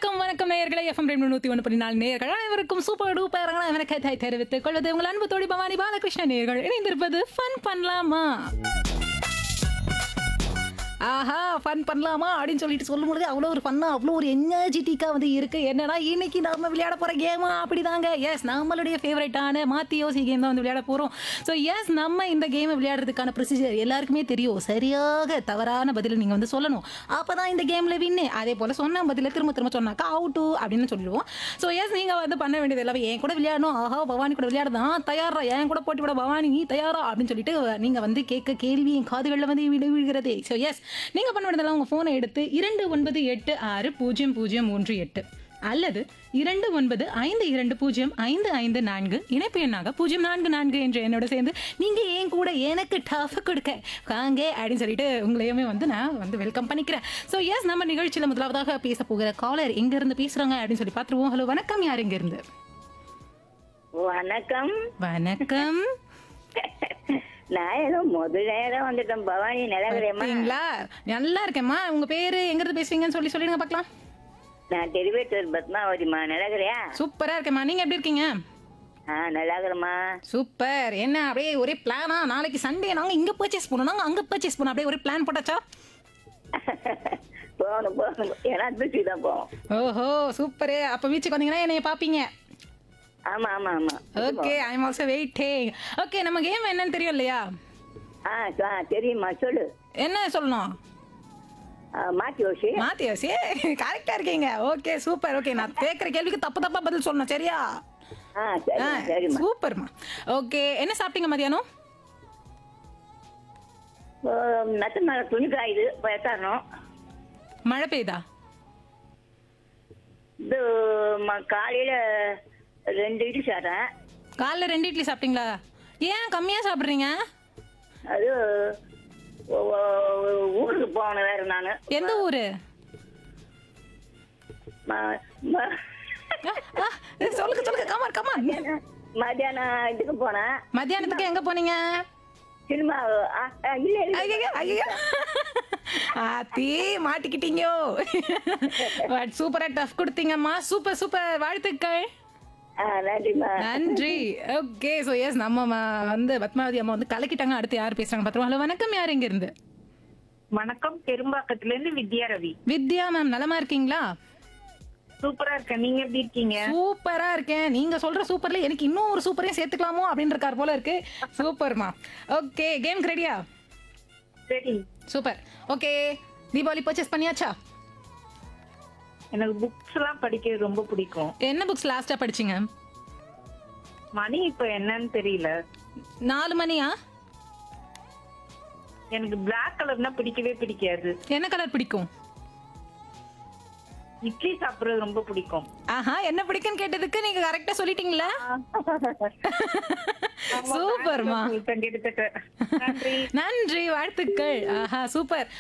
வணக்கம் வணக்கம் நேயர்களை எஃப்எம் ரெண்டு நூத்தி ஒன்று புள்ளி நாலு நேயர்கள் அனைவருக்கும் சூப்பர் டூப்பர் வணக்கத்தை தெரிவித்துக் கொள்வது உங்கள் அன்பு தோழி பவானி பாலகிருஷ்ண நேயர்கள் இணைந்திருப்பது ஃபன் பண்ணலாமா ஆஹா ஃபன் பண்ணலாமா அப்படின்னு சொல்லிட்டு சொல்லும்பொழுது அவ்வளோ ஒரு ஃபன்னா அவ்வளோ ஒரு எனர்ஜெட்டிக்காக வந்து இருக்கு என்னன்னா இன்னைக்கு நாம விளையாட போற கேமா அப்படிதாங்க எஸ் நம்மளுடைய ஃபேவரட்டான மாத்தி யோசி கேம் தான் வந்து விளையாட போறோம் ஸோ எஸ் நம்ம இந்த கேமை விளையாடுறதுக்கான ப்ரொசீஜர் எல்லாருக்குமே தெரியும் சரியாக தவறான பதில் நீங்க வந்து சொல்லணும் அப்பதான் இந்த கேம்ல வின்னு அதே போல சொன்ன பதில திரும்ப திரும்ப சொன்னாக்கா அவுட்டு அப்படின்னு சொல்லிடுவோம் ஸோ எஸ் நீங்க வந்து பண்ண வேண்டியது எல்லாமே என் கூட விளையாடணும் ஆஹா பவானி கூட விளையாடுதான் தயாரா என் கூட போட்டி விட பவானி நீ தயாரா அப்படின்னு சொல்லிட்டு நீங்க வந்து கேட்க கேள்வி என் காதுகளில் வந்து விழு விழுகிறது ஸோ எஸ் நீங்க பண்ண வேண்டியதெல்லாம் உங்க போனை எடுத்து இரண்டு ஒன்பது எட்டு ஆறு பூஜ்ஜியம் பூஜ்ஜியம் மூன்று எட்டு அல்லது இரண்டு ஒன்பது ஐந்து இரண்டு பூஜ்ஜியம் ஐந்து ஐந்து நான்கு இணைப்பு எண்ணாக பூஜ்ஜியம் நான்கு நான்கு என்ற என்னோட சேர்ந்து நீங்க ஏன் கூட எனக்கு டஃப் கொடுக்க காங்க அப்படின்னு சொல்லிட்டு உங்களையுமே வந்து நான் வந்து வெல்கம் பண்ணிக்கிறேன் ஸோ எஸ் நம்ம நிகழ்ச்சியில் முதலாவதாக பேச போகிற காலர் எங்க இருந்து பேசுறாங்க அப்படின்னு சொல்லி பார்த்துருவோம் ஹலோ வணக்கம் யார் எங்க இருந்து வணக்கம் வணக்கம் நான் ஏதோ முதல் நேரம் வந்துட்டேன் பவானி நிலவரேம்மா பார்த்தீங்களா நல்லா இருக்கேம்மா உங்க பேரு எங்க இருந்து பேசுறீங்கன்னு சொல்லி சொல்லிடுங்க பார்க்கலாம் நான் டெரிவேட்டர் பத்மாவதிமா நிலவரையா சூப்பரா இருக்கேம்மா நீங்க எப்படி இருக்கீங்க ஆ நல்லாகிறேம்மா சூப்பர் என்ன அப்படியே ஒரே பிளானா நாளைக்கு சண்டே நாங்க இங்க பர்ச்சேஸ் பண்ணோம் நாங்க அங்க பர்ச்சேஸ் பண்ணோம் அப்படியே ஒரு பிளான் போட்டாச்சா போகணும் போகணும் ஏன்னா திருச்சி தான் போவோம் ஓஹோ சூப்பர் அப்ப வீச்சுக்கு வந்தீங்கன்னா என்னைய பாப்பீங்க ஆமா ஆமா ஆமா okay I am also waiting okay நம்ம கேம் என்னன்னு தெரியும் இல்லையா ஆ ஆ, தெரியுமா சொல்லு என்ன சொல்லணும் ஆ, மாத்தி யோசி மாத்தி யோசி கரெக்டா இருக்கீங்க ஓகே சூப்பர் ஓகே நான் கேட்குற கேள்விக்கு தப்பு தப்பா பதில் சொல்லணும் சரியா ஆ சரி சரிம்மா சூப்பர்மா ஓகே என்ன சாப்பிட்டீங்க மதியானம் ஓ, நட்டு மேலே துணி காயுது இப்போ எத்தாரணும் மழை பெய்தா இது ம- காலையில ரெண்டு இட்லி சாப்பிட்டேன் காலைல ரெண்டு இட்லி சாப்பிட்டீங்களா ஏன் கம்மியா சாப்பிட்றீங்க அது ஓ- ஓ- ஊருக்கு போகணும் வேற நான் எந்த ஊரு ஆ, ஆ, சொல்லுங்க சொல்லுங்க கமான் கமான் மத்தியானம் இதுக்கு போனேன் மத்தியானத்துக்கு எங்க போனீங்க சினிமா ஆ, ஆ, இல்ல இல்ல ஐயையோ, ஐயையோ. ஆத்தி மாட்டிக்கிட்டீங்கோ பட் சூப்பரா டஃப் கொடுத்தீங்கம்மா சூப்பர் சூப்பர் வாழ்த்துக்கள் ஆ, நன்றிம்மா நன்றி ஓகே ஸோ எஸ் நம்ம ம- வந்து பத்மாவதி அம்மா வந்து கலக்கிட்டாங்க அடுத்து யார் பேசுறாங்க பார்த்துருவோம் ஹலோ வணக்கம் யார் எங்க இருந்து வணக்கம் பெரும்பாக்கத்துல இருந்து வித்யா ரவி வித்யா மேம் நலமா இருக்கீங்களா சூப்பரா இருக்கேன் நீங்க எப்படி இருக்கீங்க சூப்பரா இருக்கேன் நீங்க சொல்ற சூப்பர்ல எனக்கு இன்னும் ஒரு சூப்பரையும் சேர்த்துக்கலாமோ அப்படின்னு இருக்கார் போல இருக்கு சூப்பர்மா ஓகே கேம் ரெடியா சரி சூப்பர் ஓகே தீபாவளி பர்ச்சேஸ் பண்ணியாச்சா எனக்கு புக்ஸ் எல்லாம் படிக்கிறது ரொம்ப பிடிக்கும் என்ன புக்ஸ் லாஸ்டா படிச்சீங்க மணி இப்ப என்னன்னு தெரியல நாலு மணியா எனக்கு பிளாக் கலர்னா பிடிக்கவே பிடிக்காது என்ன கலர் பிடிக்கும் இட்லி சாப்பிடுறது ரொம்ப பிடிக்கும் ஆஹா என்ன பிடிக்கும்னு கேட்டதுக்கு நீங்க கரெக்டா சொல்லிட்டீங்களா சூப்பர்மா சொல்லிட்டேன், கிட்டத்தட்ட. நன்றி நன்றி வாழ்த்துக்கள் ஆஹா சூப்பர்